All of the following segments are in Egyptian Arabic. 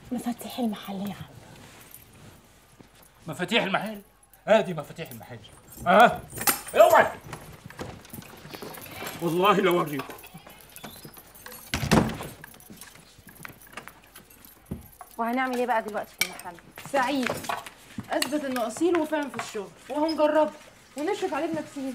مفاتيح المحل يا عم مفاتيح المحل ادي مفاتيح المحل اه اوعى والله لو اوريكم وهنعمل ايه بقى دلوقتي في المحل سعيد اثبت انه اصيل وفاهم في الشغل وهنجربه ونشرف عليه بنفسينا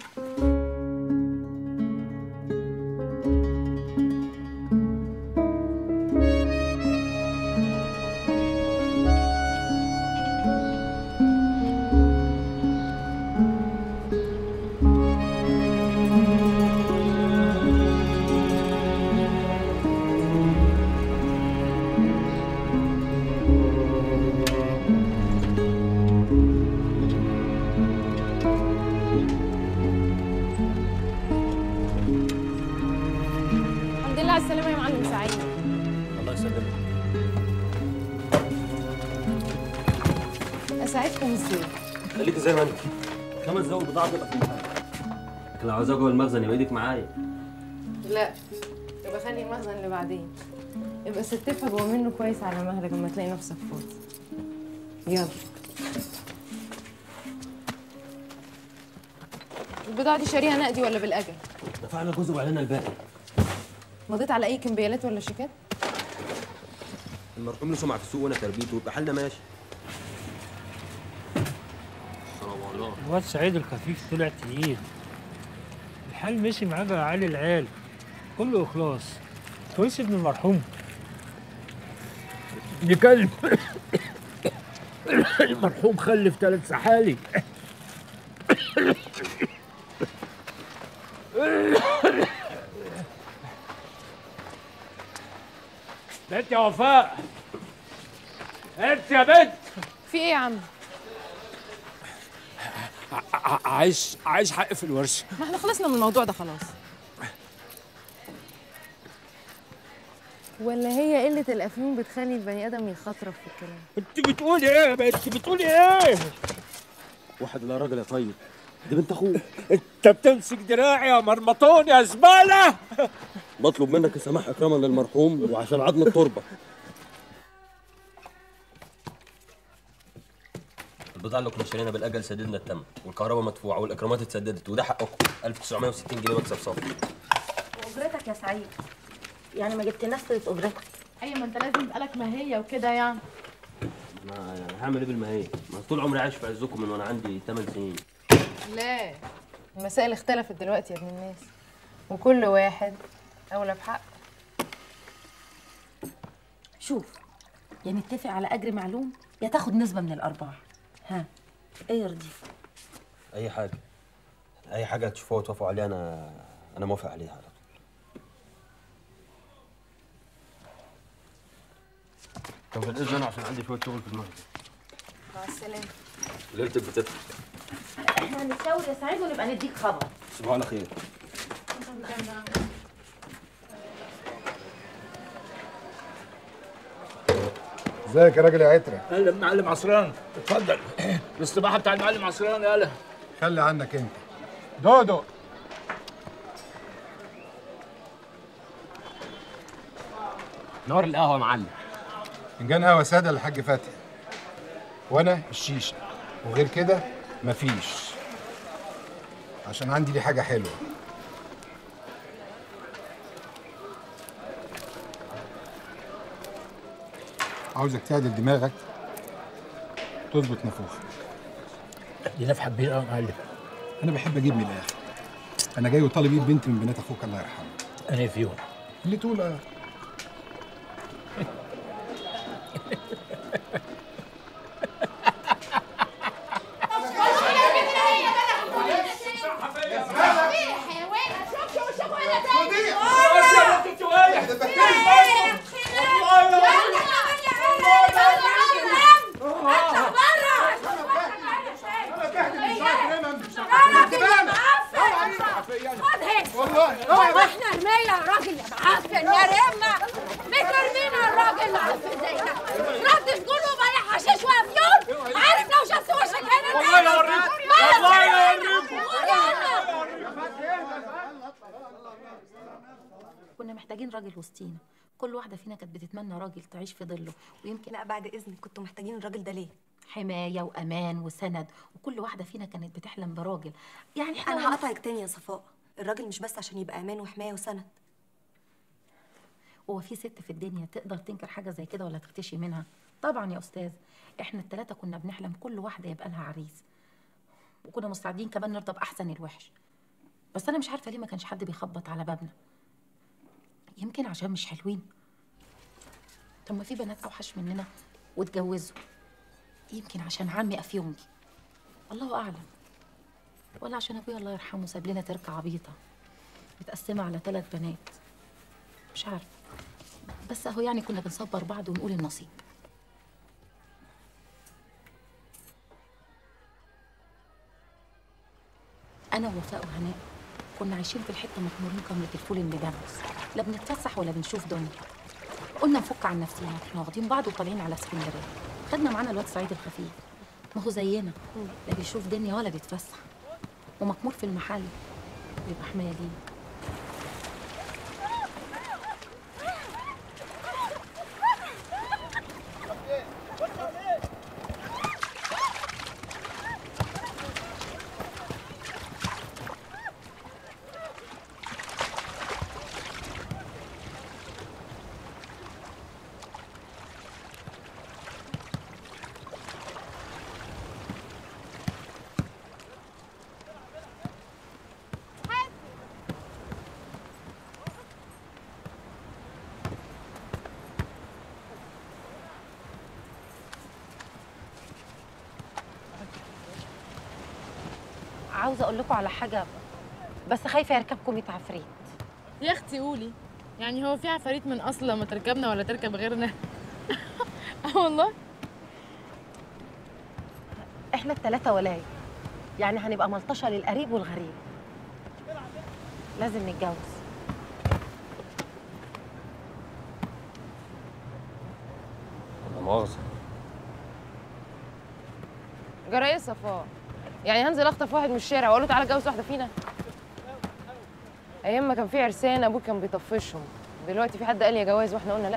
الحمد لله على السلامه يا معلم سعيد الله يسلمك اساعدكم ازاي خليك زي ما انت خمس دقايق بضاعه تبقى في المحل لكن لو عاوزاه جوه المخزن يبقى ايدك معايا لا يبقى خلي المخزن لبعدين يبقى ستفها جوه منه كويس على مهلك لما تلاقي نفسك فاضي يلا البضاعة دي شاريها نقدي ولا بالأجل؟ دفعنا جزء وعلينا الباقي مضيت على أي كمبيالات ولا شيكات؟ المرحوم له سمعه في السوق وانا تربيته يبقى حالنا ماشي الواد سعيد الخفيف طلع تقيل الحال مشي معاه بقى عالي العال كله إخلاص كويس ابن المرحوم ابن كلب المرحوم خلف ثلاث سحالي بنت يا وفاء انت يا بنت في إيه يا عم؟ عايز عايز حق في الورشه ما احنا خلصنا من الموضوع ده خلاص ولا هي قلة الأفيون بتخلي البني آدم يخطرف في الكلام انت بتقولي ايه يا بنت بتقولي ايه واحد لا راجل يا طيب دي بنت اخوه انت بتمسك دراعي يا مرمطون يا زباله بطلب منك السماح اكراما للمرحوم وعشان عظم التربه البضاعة اللي كنا شارينا بالأجل سددنا الثمن والكهرباء مدفوعة والإكرامات اتسددت وده حقكم 1960 جنيه مكسب صافي واجرتك يا سعيد يعني ما جبتناش سيره اجرتك أيوة ما أنت لازم يبقى لك ماهية وكده يعني أنا يعني هعمل إيه بالمهية؟ ما طول عمري عايش في عزكم من وأنا عندي 8 سنين لا المسائل اختلفت دلوقتي يا ابن الناس وكل واحد أولى بحق شوف يا نتفق على اجر معلوم يا تاخد نسبه من الارباح ها ايه يرضيك أي حاجة أي حاجة تشوفوها وتوافقوا عليها أنا أنا موافق عليها على طول طب بالإذن أنا عشان عندي شوية شغل في المخزن مع السلامة ليلتك بتضحك احنا هنتشاور يا سعيد ونبقى نديك خبر صباح على خير ازيك يا راجل يا عترة اهلا معلم عصران اتفضل الاستباحه بتاع المعلم عصران يالا خلي عنك انت دودو نور القهوه يا معلم فنجان قهوة سادة للحاج فتحي وانا الشيشة وغير كده مفيش عشان عندي دي حاجة حلوة عاوزك تعدل دماغك تظبط نفوخك دي نفحه كبيره قوي يا معلم انا بحب اجيب من الاخر انا جاي وطالب ايد بنت من بنات اخوك الله يرحمه انا فيهم اللي تقول اه احنا رمية يا راجل يا معفن يا رمة مترمينا الراجل معفن زي ده رد تقولوا بلا حشيش وافيون عارف لو شفت وشك هنا والله لا أوريكم. والله لا أوريكم. كنا محتاجين راجل وسطينا كل واحده فينا كانت بتتمنى راجل تعيش في ظله ويمكن لا بعد اذنك كنتوا محتاجين الراجل ده ليه حمايه وامان وسند وكل واحده فينا كانت بتحلم براجل يعني احنا انا هقطعك تاني يا صفاء الراجل مش بس عشان يبقى امان وحمايه وسند هو في ست في الدنيا تقدر تنكر حاجه زي كده ولا تختشي منها طبعا يا استاذ احنا الثلاثه كنا بنحلم كل واحده يبقى لها عريس وكنا مستعدين كمان نرضى باحسن الوحش بس انا مش عارفه ليه ما كانش حد بيخبط على بابنا يمكن عشان مش حلوين طب ما في بنات اوحش مننا واتجوزوا يمكن عشان عمي افيونجي الله اعلم ولا عشان ابويا الله يرحمه ساب لنا تركه عبيطه متقسمه على ثلاث بنات مش عارفه بس اهو يعني كنا بنصبر بعض ونقول النصيب انا ووفاء وهناء كنا عايشين في الحته مخمورين كمرة الفول المجمس لا بنتفسح ولا بنشوف دنيا قلنا نفك عن نفسنا احنا واخدين بعض وطالعين على اسكندريه خدنا معانا الواد سعيد الخفيف ما هو زينا لا بيشوف دنيا ولا بيتفسح ومكمور في المحل بيبقى حمايه ليه عاوزه اقول لكم على حاجه بس خايفه يركبكم 100 عفريت يا اختي قولي يعني هو في عفاريت من اصل لما تركبنا ولا تركب غيرنا اه والله احنا الثلاثه ولاي يعني هنبقى ملطشه للقريب والغريب لازم نتجوز لا مؤاخذه جرى ايه صفاء يعني هنزل اخطف واحد من الشارع واقول له تعالى اتجوز واحده فينا ايام ما كان في عرسان ابوك كان بيطفشهم دلوقتي في حد قال يا جواز واحنا قلنا لا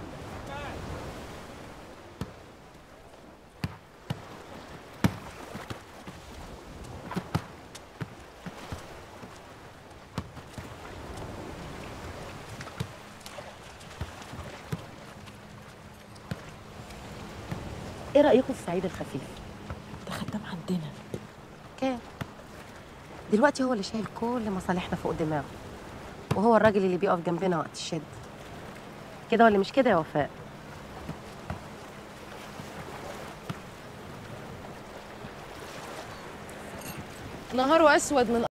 ايه رايكم في سعيد الخفيف ده خدام عندنا كام دلوقتي هو اللي شايل كل مصالحنا فوق دماغه وهو الراجل اللي بيقف جنبنا وقت الشد كده ولا مش كده يا وفاء نهاره اسود من